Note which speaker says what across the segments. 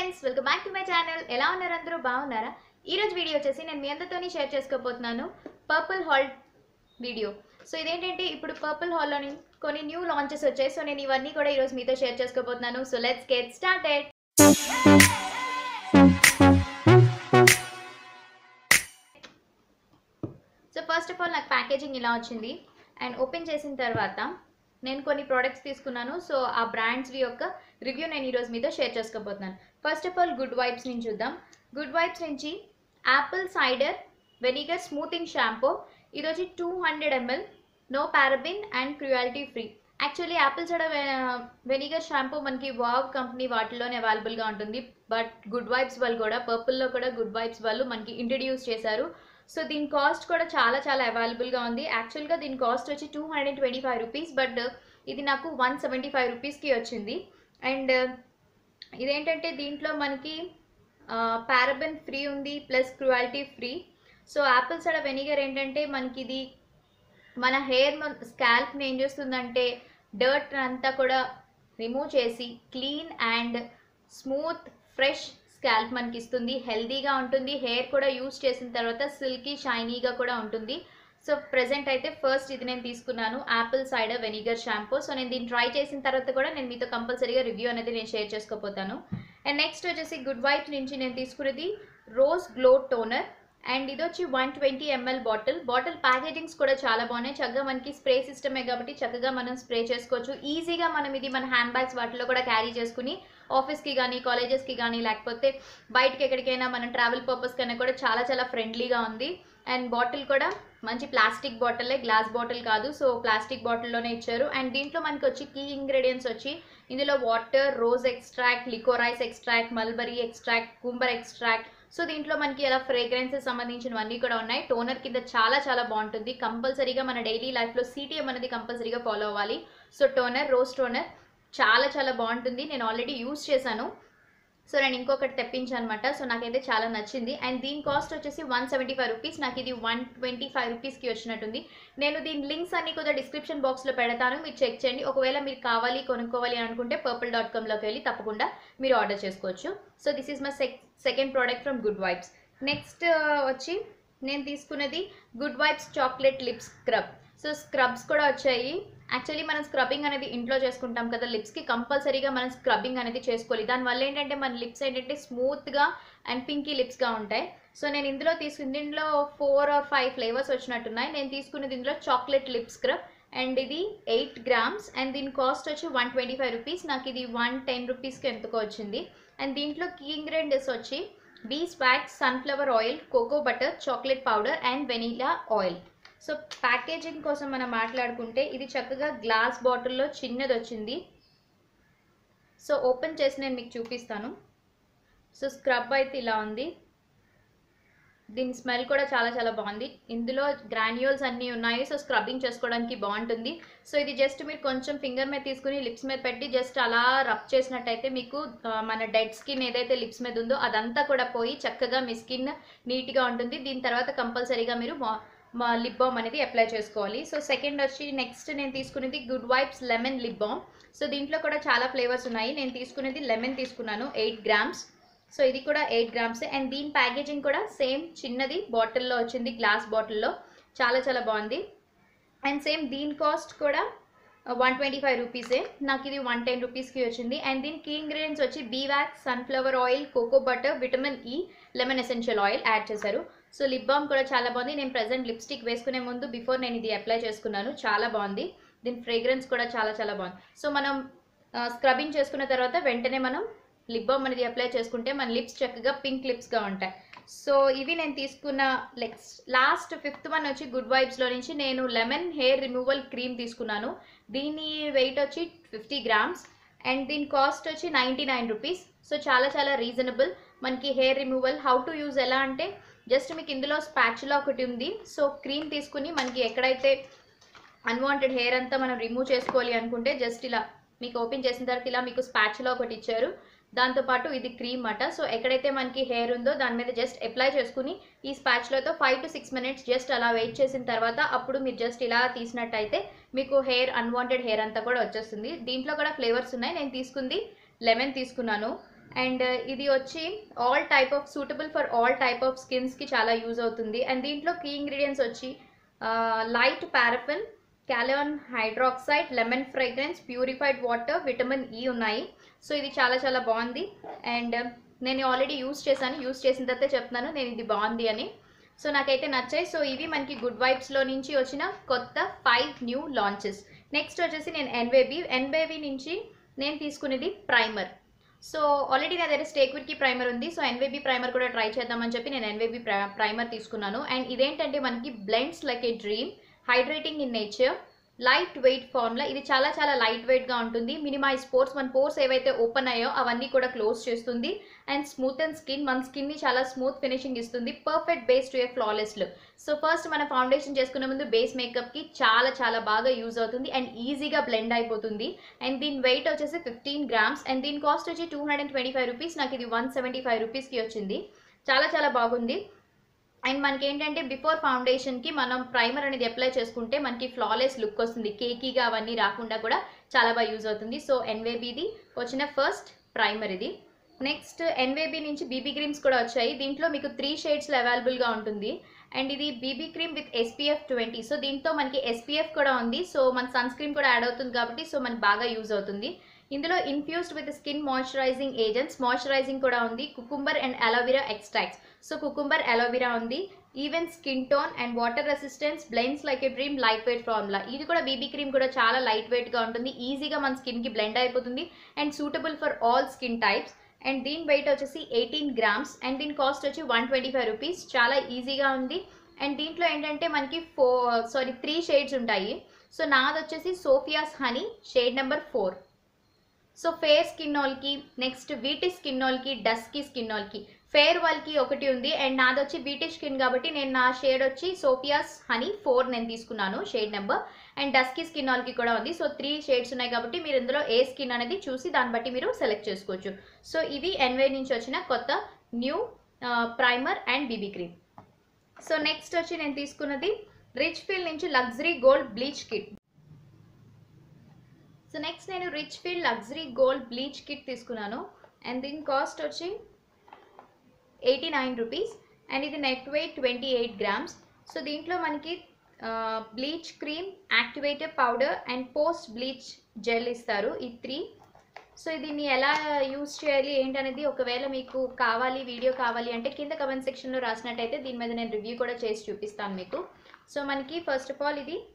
Speaker 1: friends welcome back to my channel ఎలా ఉన్నారు అందరూ బాగున్నారా ఈ రోజు వీడియో వచ్చేసి నేను మీ అందరితోని షేర్ చేసుకోబోతున్నాను పర్పుల్ హాల్ వీడియో సో ఇదేంటంటే ఇప్పుడు పర్పుల్ హాల్లోని కొన్ని న్యూ లాంచెస్ వచ్చాయి సో నేను ఇవన్నీ కూడా ఈరోజు మీతో షేర్ చేసుకోబోతున్నాను so let's get started so first of all నాకు ప్యాకేజింగ్ ఇలా వచ్చింది అండ్ ఓపెన్ చేసిన తర్వాత నేను కొన్ని ప్రోడక్ట్స్ తీసుకున్నాను సో ఆ బ్రాండ్స్వి యొక్క రివ్యూ నేను ఈరోజు మీతో షేర్ చేసుకోబోతున్నాను first of all Good Vibes నుంచి చూద్దాం గుడ్ వైబ్స్ నుంచి apple cider vinegar smoothing shampoo ఇది వచ్చి two hundred ML no paraben and cruelty free actually apple cider vinegar shampoo మనకి వావ్ కంపెనీ వాటిలోనే అవైలబుల్గా ఉంటుంది బట్ గుడ్ వైబ్స్ వాళ్ళు కూడా పర్పుల్లో కూడా గుడ్ వైబ్స్ వాళ్ళు మనకి ఇంట్రడ్యూస్ చేశారు సో దీని కాస్ట్ కూడా చాలా చాలా అవైలబుల్గా ఉంది యాక్చువల్గా దీని కాస్ట్ వచ్చి two hundred twenty five rupees but ఇది నాకు వన్ సెవెంటీ ఫైవ్ రూపీస్కి వచ్చింది అండ్ ఇదేంటంటే దీంట్లో మనకి పారబెన్ ఫ్రీ ఉంది plus cruelty free so apple cider vinegar ఏంటంటే మనకి ఇది మన హెయిర్ స్కాల్ప్ని ఏం చేస్తుందంటే డర్ట్ అంతా కూడా రిమూవ్ చేసి clean and smooth fresh scalp మనకి ఇస్తుంది హెల్దీగా ఉంటుంది హెయిర్ కూడా యూస్ చేసిన తర్వాత సిల్కీ షైనీగా కూడా ఉంటుంది సో ప్రజెంట్ అయితే ఫస్ట్ ఇది నేను తీసుకున్నాను apple cider vinegar shampoo so నేను దీన్ని ట్రై చేసిన తర్వాత కూడా నేను మీతో కంపల్సరీగా రివ్యూ అనేది నేను షేర్ చేసుకోపోతాను అండ్ నెక్స్ట్ వచ్చేసి గుడ్ వైట్ నుంచి నేను తీసుకున్నది రోజ్ గ్లో టోనర్ అండ్ ఇది వచ్చి one twenty ML bottle bottle packagings కూడా చాలా బాగున్నాయి చక్కగా మనకి స్ప్రే సిస్టమే కాబట్టి చక్కగా మనం స్ప్రే చేసుకోవచ్చు ఈజీగా మనం ఇది మన హ్యాండ్ బ్యాగ్స్ వాటిలో కూడా క్యారీ చేసుకుని ఆఫీస్కి కానీ కాలేజెస్కి కానీ లేకపోతే బయటకి ఎక్కడికైనా మనం ట్రావెల్ పర్పస్ కన్నా కూడా చాలా చాలా ఫ్రెండ్లీగా ఉంది అండ్ బాటిల్ కూడా మంచి ప్లాస్టిక్ బాటిలే గ్లాస్ బాటిల్ కాదు సో ప్లాస్టిక్ బాటిల్లోనే ఇచ్చారు అండ్ దీంట్లో మనకి వచ్చి కీ ఇంగ్రీడియంట్స్ వచ్చి ఇందులో water rose extract liquorice extract mulberry extract cucumber extract so దీంట్లో మనకి అలా ఫ్రేగ్రెన్సెస్ సంబంధించినవన్నీ కూడా ఉన్నాయి టోనర్ కింద చాలా చాలా బాగుంటుంది కంపల్సరీగా మన డైలీ లైఫ్లో సిటిఎం అనేది కంపల్సరీగా ఫాలో అవ్వాలి సో టోనర్ రోజ్ టోనర్ చాలా చాలా బాగుంటుంది నేను ఆల్రెడీ యూస్ చేశాను సో నేను ఇంకొకటి తెప్పించాను అనమాట సో నాకైతే చాలా నచ్చింది అండ్ దీని కాస్ట్ వచ్చేసి వన్ సెవెంటీ ఫైవ్ రూపీస్ నాకు ఇది వన్ ట్వంటీ ఫైవ్ రూపీస్కి వచ్చినట్టుంది నేను దీని లింక్స్ అన్ని కూడా డిస్క్రిప్షన్ బాక్స్లో పెడతాను మీరు చెక్ చేయండి ఒకవేళ మీరు కావాలి కొనుక్కోవాలి అనుకుంటే పర్పుల్ డాట్ కామ్లోకి వెళ్ళి తప్పకుండా మీరు ఆర్డర్ చేసుకోవచ్చు so this is my sec second product from good Vibes next వచ్చి నేను తీసుకున్నది Good Vibes chocolate lip scrub so scrubs కూడా వచ్చాయి యాక్చువల్లీ మనం స్క్రబ్బింగ్ అనేది ఇంట్లో చేసుకుంటాం కదా లిప్స్కి కంపల్సరీగా మనం స్క్రబ్బింగ్ అనేది చేసుకోవాలి దానివల్ల ఏంటంటే మన లిప్స్ ఏంటంటే స్మూత్గా అండ్ పింకీ లిప్స్గా ఉంటాయి సో నేను ఇందులో తీసుకుంది ఇందులో ఫోర్ ఆర్ ఫైవ్ ఫ్లేవర్స్ వచ్చినట్టున్నాయి నేను తీసుకున్నది ఇందులో చాక్లెట్ లిప్ స్క్రబ్ అండ్ ఇది ఎయిట్ గ్రామ్స్ అండ్ దీని కాస్ట్ వచ్చి వన్ ట్వంటీ ఫైవ్ రూపీస్ నాకు ఇది వన్ టెన్ రూపీస్కి ఎంతకో వచ్చింది అండ్ దీంట్లో కీ ఇంగ్రీడియంట్స్ వచ్చి beeswax sunflower oil cocoa butter chocolate powder and vanilla oil so packaging కోసం మనం మాట్లాడుకుంటే ఇది చక్కగా గ్లాస్ బాటిల్లో చిన్నది వచ్చింది సో ఓపెన్ చేసి నేను మీకు చూపిస్తాను సో స్క్రబ్ అయితే ఇలా ఉంది దీని స్మెల్ కూడా చాలా చాలా బాగుంది ఇందులో గ్రాన్యూల్స్ అన్నీ ఉన్నాయి సో స్క్రబ్బింగ్ చేసుకోవడానికి బాగుంటుంది సో ఇది జస్ట్ మీరు కొంచెం ఫింగర్ మీద తీసుకుని లిప్స్ మీద పెట్టి జస్ట్ అలా రబ్ చేసినట్టయితే మీకు మన డెడ్ స్కిన్ ఏదైతే లిప్స్ మీద ఉందో అదంతా కూడా పోయి చక్కగా మీ స్కిన్ నీట్గా ఉంటుంది దీని తర్వాత కంపల్సరీగా మీరు మా లిప్ బామ్ అనేది అప్లై చేసుకోవాలి సో సెకండ్ వచ్చి నెక్స్ట్ నేను తీసుకునేది good Vibes lemon lip balm so దీంట్లో కూడా చాలా ఫ్లేవర్స్ ఉన్నాయి నేను తీసుకునేది లెమన్ తీసుకున్నాను ఎయిట్ గ్రామ్స్ సో ఇది కూడా ఎయిట్ గ్రామ్స్ అండ్ దీని ప్యాకేజింగ్ కూడా సేమ్ చిన్నది బాటిల్లో వచ్చింది గ్లాస్ బాటిల్లో చాలా చాలా బాగుంది అండ్ సేమ్ దీని కాస్ట్ కూడా వన్ ట్వంటీ ఫైవ్ రూపీసే నాకు ఇది వన్ టెన్ రూపీస్కి వచ్చింది అండ్ దీని కీ ఇంగ్రీడియంట్స్ వచ్చి beeswax sunflower oil cocoa butter vitamin E lemon essential oil add చేశారు సో లిప్ బామ్ కూడా చాలా బాగుంది నేను ప్రజెంట్ లిప్స్టిక్ వేసుకునే ముందు బిఫోర్ నేను ఇది అప్లై చేసుకున్నాను చాలా బాగుంది దీని ఫ్రేగ్రెన్స్ కూడా చాలా చాలా బాగుంది సో మనం స్క్రబ్బింగ్ చేసుకున్న తర్వాత వెంటనే మనం లిప్ బామ్ అనేది అప్లై చేసుకుంటే మన లిప్స్ చక్కగా పింక్ లిప్స్గా ఉంటాయి సో ఇవి నేను తీసుకున్న లెక్స్ లాస్ట్ ఫిఫ్త్ వన్ వచ్చి గుడ్ వైబ్స్లో నుంచి నేను లెమన్ హెయిర్ రిమూవల్ క్రీమ్ తీసుకున్నాను దీని వెయిట్ వచ్చి ఫిఫ్టీ గ్రామ్స్ అండ్ దీని కాస్ట్ వచ్చి నైంటీ నైన్ రూపీస్ సో చాలా చాలా రీజనబుల్ మనకి hair removal how to use ఎలా అంటే జస్ట్ మీకు ఇందులో స్పాచులా ఒకటి ఉంది సో క్రీమ్ తీసుకుని మనకి ఎక్కడైతే అన్వాంటెడ్ హెయిర్ అంతా మనం రిమూవ్ చేసుకోవాలి అనుకుంటే జస్ట్ ఇలా మీకు ఓపెన్ చేసిన తర్వాత ఇలా మీకు స్పాచులా ఒకటి ఇచ్చారు దాంతోపాటు ఇది క్రీమ్ అట సో ఎక్కడైతే మనకి హెయిర్ ఉందో దాని మీద జస్ట్ అప్లై చేసుకుని ఈ స్పాచ్లతో five to six minutes just అలా వెయిట్ చేసిన తర్వాత అప్పుడు మీరు జస్ట్ ఇలా తీసినట్టయితే మీకు హెయిర్ అన్వాంటెడ్ హెయిర్ అంతా కూడా వచ్చేస్తుంది దీంట్లో కూడా ఫ్లేవర్స్ ఉన్నాయి నేను తీసుకుంది లెమన్ తీసుకున్నాను అండ్ ఇది వచ్చి all type of suitable for all type of స్కిన్స్కి చాలా యూజ్ అవుతుంది అండ్ దీంట్లో కీ ఇంగ్రీడియంట్స్ వచ్చి light paraffin calcium hydroxide lemon fragrance purified water vitamin E ఉన్నాయి సో ఇది చాలా చాలా బాగుంది అండ్ నేను ఆల్రెడీ యూస్ చేశాను యూస్ చేసిన తర్వాత చెప్తున్నాను నేను ఇది బాగుంది అని సో నాకైతే నచ్చాయి సో ఇవి మనకి గుడ్ వైబ్స్లో నుంచి వచ్చిన కొత్త ఫైవ్ న్యూ లాంచెస్ నెక్స్ట్ వచ్చేసి నేను ఎన్వేబీ ఎన్వేబీ నుంచి నేను తీసుకునేది ప్రైమర్ సో ఆల్రెడీ నా దగ్గర స్టేక్విడ్కి ప్రైమర్ ఉంది సో ఎన్వేబీ ప్రైమర్ కూడా ట్రై చేద్దామని చెప్పి నేను ఎన్వేబీ ప్రైమర్ తీసుకున్నాను అండ్ ఇదేంటంటే మనకి blends like a dream hydrating in nature light weight formula ఇది చాలా చాలా లైట్ వెయిట్గా ఉంటుంది మినిమైజ్ పోర్స్ మన పోర్స్ ఏవైతే ఓపెన్ అయ్యో అవన్నీ కూడా క్లోజ్ చేస్తుంది అండ్ స్మూత్ అండ్ స్కిన్ మన స్కిన్ని చాలా స్మూత్ ఫినిషింగ్ ఇస్తుంది perfect base to a flawless look so first మన ఫౌండేషన్ చేసుకునే ముందు బేస్ మేకప్కి చాలా చాలా బాగా యూజ్ అవుతుంది అండ్ ఈజీగా బ్లెండ్ అయిపోతుంది అండ్ దీని వెయిట్ వచ్చేసి ఫిఫ్టీన్ గ్రామ్స్ అండ్ దీని కాస్ట్ వచ్చి two hundred and twenty five rupees నాకు ఇది వన్ సెవెంటీ ఫైవ్ రూపీస్కి వచ్చింది చాలా చాలా బాగుంది అండ్ మనకి ఏంటంటే బిఫోర్ ఫౌండేషన్కి మనం ప్రైమర్ అనేది అప్లై చేసుకుంటే మనకి ఫ్లాలెస్ లుక్ వస్తుంది కేకీగా అవన్నీ రాకుండా కూడా చాలా బాగా యూజ్ అవుతుంది సో ఎన్వేబీది వచ్చిన ఫస్ట్ ప్రైమర్ ఇది నెక్స్ట్ ఎన్వేబీ నుంచి బీబీ క్రీమ్స్ కూడా వచ్చాయి దీంట్లో మీకు త్రీ షేడ్స్లో అవైలబుల్గా ఉంటుంది అండ్ ఇది BB cream with SPF twenty so దీంతో మనకి ఎస్పీఎఫ్ కూడా ఉంది సో మన సన్ స్క్రీన్ కూడా యాడ్ అవుతుంది కాబట్టి సో మనకి బాగా యూజ్ అవుతుంది ఇందులో infused with skin moisturising agents moisturising కూడా ఉంది cucumber and aloe vera extracts so cucumber aloe vera ఉంది even skin tone and water resistance blends like a dream light weight formula ఇది కూడా బీబీ క్రీమ్ కూడా చాలా లైట్ వెయిట్గా ఉంటుంది ఈజీగా మన స్కిన్కి బ్లెండ్ అయిపోతుంది and suitable for all skin types and దీని వెయిట్ వచ్చేసి ఎయిటీన్ గ్రామ్స్ అండ్ దీని కాస్ట్ వచ్చి వన్ ట్వంటీ ఫైవ్ రూపీస్ చాలా ఈజీగా ఉంది అండ్ దీంట్లో ఏంటంటే మనకి ఫో సారీ త్రీ షేడ్స్ ఉంటాయి సో నాది వచ్చేసి సోఫియాస్ honey shade number four so fair skin వాళ్ళకి నెక్స్ట్ వీటి స్కిన్ వాళ్ళకి డస్కీ స్కిన్ వాళ్ళకి ఫేర్ వాళ్ళకి ఒకటి ఉంది అండ్ నాది వచ్చి వీటి స్కిన్ కాబట్టి నేను నా షేడ్ వచ్చి సోఫియాస్ హనీ ఫోర్ నేను తీసుకున్నాను shade number and dusky skin వాళ్ళకి కూడా ఉంది సో త్రీ షేడ్స్ ఉన్నాయి కాబట్టి మీరు ఇందులో ఏ స్కిన్ అనేది చూసి దాన్ని బట్టి మీరు సెలెక్ట్ చేసుకోవచ్చు సో ఇవి ఎన్వే నుంచి వచ్చిన కొత్త new primer and BB cream so next వచ్చి నేను తీసుకున్నది రిచ్ ఫీల్ నుంచి luxury gold bleach kit so next నేను Rich Feel luxury gold bleach kit తీసుకున్నాను అండ్ దీని కాస్ట్ వచ్చి ఎయిటీ నైన్ రూపీస్ అండ్ ఇది net weight twenty eight grams so దీంట్లో మనకి bleach cream activated powder and post bleach gel ఇస్తారు ఈ three so దీన్ని ఎలా యూస్ చేయాలి ఏంటనేది ఒకవేళ మీకు కావాలి వీడియో కావాలి అంటే కింద కమెంట్ సెక్షన్లో రాసినట్టయితే దీని మీద నేను రివ్యూ కూడా చేసి చూపిస్తాను మీకు సో మనకి ఫస్ట్ ఆఫ్ ఆల్ ఇది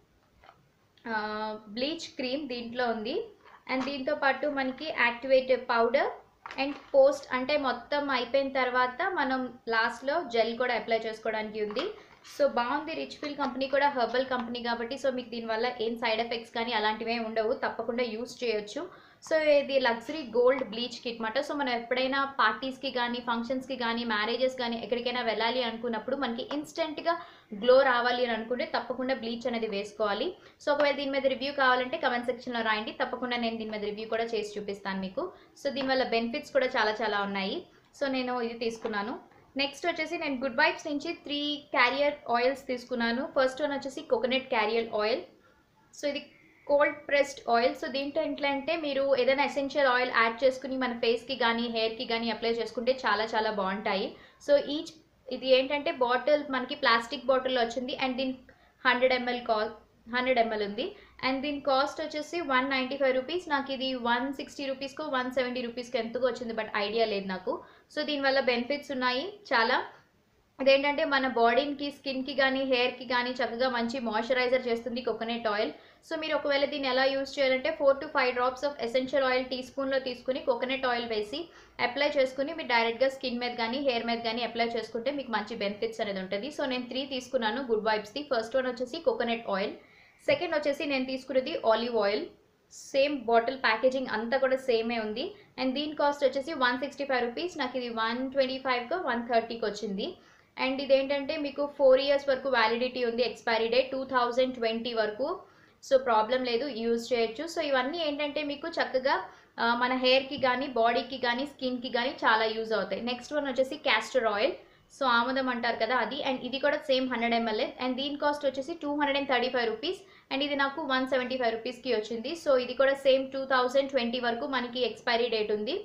Speaker 1: బ్లీచ్ క్రీమ్ దీంట్లో ఉంది అండ్ దీంతో పాటు మనకి యాక్టివేటెడ్ పౌడర్ అండ్ పోస్ట్ అంటే మొత్తం అయిపోయిన తర్వాత మనం లాస్ట్లో జెల్ కూడా అప్లై చేసుకోవడానికి ఉంది సో బాగుంది రిచ్ ఫీల్ కంపెనీ కూడా హెర్బల్ కంపెనీ కాబట్టి సో మీకు దీనివల్ల ఏం సైడ్ ఎఫెక్ట్స్ కానీ అలాంటివి ఏమి ఉండవు తప్పకుండా యూస్ చేయొచ్చు సో ఇది లగ్జరీ గోల్డ్ బ్లీచ్ కిట్ మాట సో మనం ఎప్పుడైనా పార్టీస్కి కానీ ఫంక్షన్స్కి కానీ మ్యారేజెస్ కానీ ఎక్కడికైనా వెళ్ళాలి అనుకున్నప్పుడు మనకి ఇన్స్టెంట్గా గ్లో రావాలి అని అనుకుంటే తప్పకుండా బ్లీచ్ అనేది వేసుకోవాలి సో ఒకవేళ దీని మీద రివ్యూ కావాలంటే కమెంట్ సెక్షన్లో రాయండి తప్పకుండా నేను దీని మీద రివ్యూ కూడా చేసి చూపిస్తాను మీకు సో దీనివల్ల బెనిఫిట్స్ కూడా చాలా చాలా ఉన్నాయి సో నేను ఇది తీసుకున్నాను నెక్స్ట్ వచ్చేసి నేను గుడ్ వైబ్స్ నుంచి త్రీ క్యారియర్ ఆయిల్స్ తీసుకున్నాను ఫస్ట్ వన్ వచ్చేసి కోకోనట్ క్యారియర్ ఆయిల్ సో ఇది కోల్డ్ ప్రెస్డ్ ఆయిల్ సో దీంట్లో ఎట్లా అంటే మీరు ఏదైనా ఎసెన్షియల్ ఆయిల్ యాడ్ చేసుకుని మన ఫేస్కి కానీ హెయిర్కి కానీ అప్లై చేసుకుంటే చాలా చాలా బాగుంటాయి సో ఈచ్ ఇది ఏంటంటే బాటిల్ మనకి ప్లాస్టిక్ బాటిల్లో వచ్చింది అండ్ దీని హండ్రెడ్ ఎంఎల్ కా హండ్రెడ్ ఎంఎల్ ఉంది అండ్ దీని కాస్ట్ వచ్చేసి వన్ నైంటీ ఫైవ్ రూపీస్ నాకు ఇది వన్ సిక్స్టీ రూపీస్కో వన్ సెవెంటీ రూపీస్కి ఎంతకు వచ్చింది బట్ ఐడియా లేదు నాకు సో దీనివల్ల బెనిఫిట్స్ ఉన్నాయి చాలా అదేంటంటే మన బాడీకి స్కిన్కి కానీ హెయిర్కి కానీ చక్కగా మంచి మాయిశ్చరైజర్ చేస్తుంది కోకోనట్ ఆయిల్ సో మీరు ఒకవేళ దీన్ని ఎలా యూస్ చేయాలంటే four to five drops of essential oil tea స్పూన్లో తీసుకుని కోకోనట్ ఆయిల్ వేసి అప్లై చేసుకుని మీరు డైరెక్ట్గా స్కిన్ మీద కానీ హెయిర్ మీద కానీ అప్లై చేసుకుంటే మీకు మంచి బెనిఫిట్స్ అనేది ఉంటుంది సో నేను త్రీ తీసుకున్నాను గుడ్ వైబ్స్ది ఫస్ట్ వన్ వచ్చేసి కోకోనట్ ఆయిల్ సెకండ్ వచ్చేసి నేను తీసుకున్నది olive oil same bottle packaging అంతా కూడా సేమే ఉంది అండ్ దీని కాస్ట్ వచ్చేసి వన్ సిక్స్టీ ఫైవ్ రూపీస్ నాకు ఇది వన్ ట్వంటీ ఫైవ్కి వన్ థర్టీకి వచ్చింది అండ్ ఇదేంటంటే మీకు ఫోర్ ఇయర్స్ వరకు వ్యాలిడిటీ ఉంది expiry date two thousand twenty వరకు సో ప్రాబ్లం లేదు యూజ్ చేయొచ్చు సో ఇవన్నీ ఏంటంటే మీకు చక్కగా ఆ, మన హెయిర్కి కానీ బాడీకి కానీ స్కిన్కి కానీ చాలా యూజ్ అవుతాయి నెక్స్ట్ వన్ వచ్చేసి క్యాస్టర్ ఆయిల్ సో ఆముదం అంటారు కదా అది అండ్ ఇది కూడా సేమ్ హండ్రెడ్ ఎంఎల్ఏ అండ్ దీని కాస్ట్ వచ్చేసి two hundred and thirty five rupees and ఇది నాకు వన్ సెవెంటీ ఫైవ్ రూపీస్కి వచ్చింది సో ఇది కూడా సేమ్ టూ థౌజండ్ ట్వంటీ వరకు మనకి ఎక్స్పైరీ డేట్ ఉంది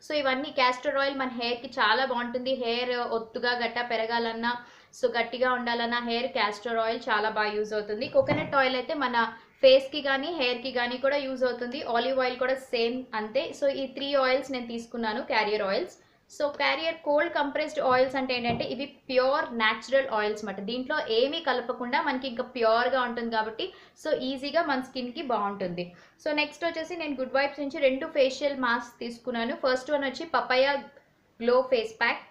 Speaker 1: సో ఇవన్నీ క్యాస్టర్ ఆయిల్ మన హెయిర్కి చాలా బాగుంటుంది హెయిర్ ఒత్తుగా గట్ట పెరగాలన్నా సో గట్టిగా ఉండాలన్నా హెయిర్ క్యాస్టర్ ఆయిల్ చాలా బాగా యూజ్ అవుతుంది కోకోనట్ ఆయిల్ అయితే మన ఫేస్కి కానీ హెయిర్కి కానీ కూడా యూజ్ అవుతుంది ఆలివ్ ఆయిల్ కూడా సేమ్ అంతే సో ఈ త్రీ ఆయిల్స్ నేను తీసుకున్నాను carrier oils so carrier cold compressed oils అంటే ఏంటంటే ఇవి ప్యూర్ న్యాచురల్ ఆయిల్స్ అన్నమాట దీంట్లో ఏమీ కలపకుండా మనకి ఇంకా ప్యూర్గా ఉంటుంది కాబట్టి సో ఈజీగా మన స్కిన్కి బాగుంటుంది సో నెక్స్ట్ వచ్చేసి నేను గుడ్ వైబ్స్ నుంచి రెండు ఫేషియల్ మాస్క్ తీసుకున్నాను ఫస్ట్ వన్ వచ్చి papaya glow face pack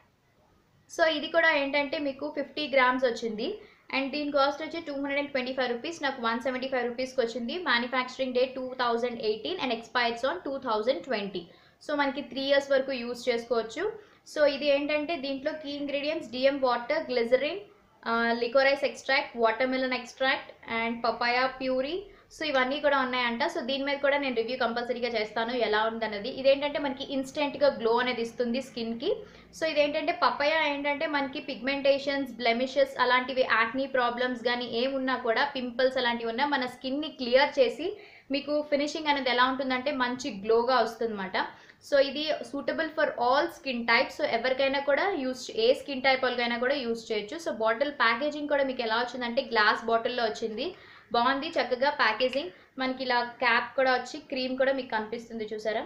Speaker 1: so ఇది కూడా ఏంటంటే మీకు ఫిఫ్టీ గ్రామ్స్ వచ్చింది అండ్ దీని కాస్ట్ వచ్చి two hundred and twenty five rupees నాకు వన్ సెవెంటీ ఫైవ్ రూపీస్కి వచ్చింది manufacturing day two thousand eighteen and expires on two thousand twenty so మనకి త్రీ ఇయర్స్ వరకు యూస్ చేసుకోవచ్చు సో ఇది ఏంటంటే దీంట్లో key ingredients DM water glycerin liquorice extract watermelon extract and papaya puree so ఇవన్నీ కూడా ఉన్నాయంట సో దీని మీద కూడా నేను రివ్యూ కంపల్సరీగా చేస్తాను ఎలా ఉందన్నది ఇదేంటంటే మనకి ఇన్స్టెంట్గా గ్లో అనేది ఇస్తుంది స్కిన్కి సో ఇదేంటంటే పప్పయ ఏంటంటే మనకి పిగ్మెంటేషన్స్ బ్లెమిషెస్ అలాంటివి యాక్నీ ప్రాబ్లమ్స్ కానీ ఏమున్నా కూడా పింపుల్స్ అలాంటివి ఉన్నా మన స్కిన్ని క్లియర్ చేసి మీకు ఫినిషింగ్ అనేది ఎలా ఉంటుందంటే మంచి గ్లోగా వస్తుందన్నమాట సో ఇది suitable for all skin types so ఎవరికైనా కూడా యూస్ ఏ స్కిన్ టైప్ వాళ్ళకైనా కూడా యూస్ చేయొచ్చు సో బాటిల్ ప్యాకేజింగ్ కూడా మీకు ఎలా వచ్చిందంటే గ్లాస్ బాటిల్లో వచ్చింది బాగుంది చక్కగా ప్యాకేజింగ్ మనకి ఇలా క్యాప్ కూడా వచ్చి క్రీమ్ కూడా మీకు కనిపిస్తుంది చూసారా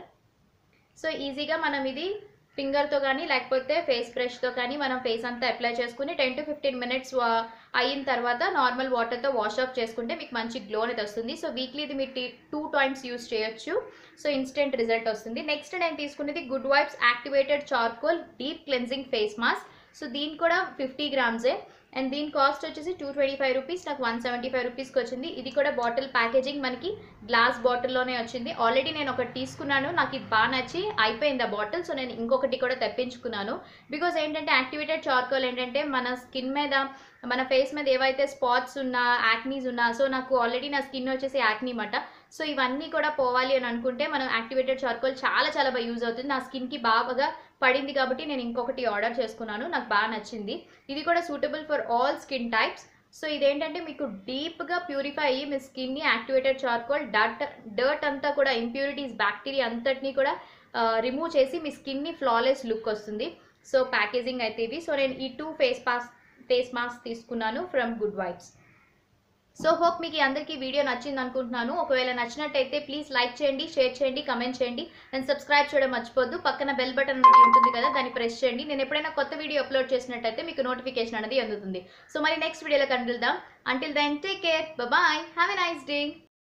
Speaker 1: సో ఈజీగా మనం ఇది ఫింగర్తో కానీ లేకపోతే ఫేస్ బ్రష్తో కానీ మనం ఫేస్ అంతా అప్లై చేసుకుని టెన్ టు ఫిఫ్టీన్ మినిట్స్ అయిన తర్వాత నార్మల్ వాటర్తో వాష్ ఆఫ్ చేసుకుంటే మీకు మంచి గ్లో అనేది వస్తుంది సో వీక్లీ ఇది మీరు టూ టైమ్స్ యూస్ చేయొచ్చు సో ఇన్స్టెంట్ రిజల్ట్ వస్తుంది నెక్స్ట్ నేను తీసుకునేది good vibes activated charcoal deep cleansing face mask so దీని కూడా ఫిఫ్టీ గ్రామ్సే అండ్ దీని కాస్ట్ వచ్చేసి టూ ట్వంటీ ఫైవ్ రూపీస్ నాకు వన్ సెవెంటీ ఫైవ్ రూపీస్కి వచ్చింది ఇది కూడా బాటిల్ ప్యాకేజింగ్ మనకి గ్లాస్ బాటిల్లోనే వచ్చింది ఆల్రెడీ నేను ఒకటి తీసుకున్నాను నాకు ఇది బాగా నచ్చి అయిపోయింది ఆ బాటిల్ సో నేను ఇంకొకటి కూడా తెప్పించుకున్నాను బికాజ్ ఏంటంటే యాక్టివేటెడ్ చార్కోల్ ఏంటంటే మన స్కిన్ మీద మన ఫేస్ మీద ఏవైతే స్పాట్స్ ఉన్నా యాక్నీస్ ఉన్నా సో నాకు ఆల్రెడీ నా స్కిన్ వచ్చేసి యాక్నీ మాట సో ఇవన్నీ కూడా పోవాలి అని అనుకుంటే మనం యాక్టివేటెడ్ చార్కోల్ చాలా చాలా బాగా యూజ్ అవుతుంది నా స్కిన్కి బాగా పడింది కాబట్టి నేను ఇంకొకటి ఆర్డర్ చేసుకున్నాను నాకు బాగా నచ్చింది ఇది కూడా suitable for all skin types so ఇదేంటంటే మీకు డీప్గా ప్యూరిఫై అయ్యి మీ స్కిన్ని యాక్టివేటెడ్ చార్కోల్ డట్ డర్ట్ అంతా కూడా ఇంప్యూరిటీస్ బ్యాక్టీరియా అంతటినీ కూడా రిమూవ్ చేసి మీ స్కిన్ని ఫ్లాలెస్ లుక్ వస్తుంది సో ప్యాకేజింగ్ అయితే ఇవి సో నేను ఈ two face pass face mask తీసుకున్నాను from good vibes so hope మీకు ఈ అందరికీ వీడియో నచ్చింది అనుకుంటున్నాను ఒకవేళ నచ్చినట్టయితే ప్లీజ్ లైక్ చేయండి షేర్ చేయండి కమెంట్ చేయండి అండ్ సబ్స్క్రైబ్ చేయడం మర్చిపోద్దు పక్కన బెల్ బటన్ అనేది ఉంటుంది కదా దాన్ని ప్రెస్ చేయండి నేను ఎప్పుడైనా కొత్త వీడియో అప్లోడ్ చేసినట్టయితే మీకు నోటిఫికేషన్ అనేది అందుతుంది సో మరి నెక్స్ట్ వీడియోలో కలుద్దాం until then take care bye have a nice day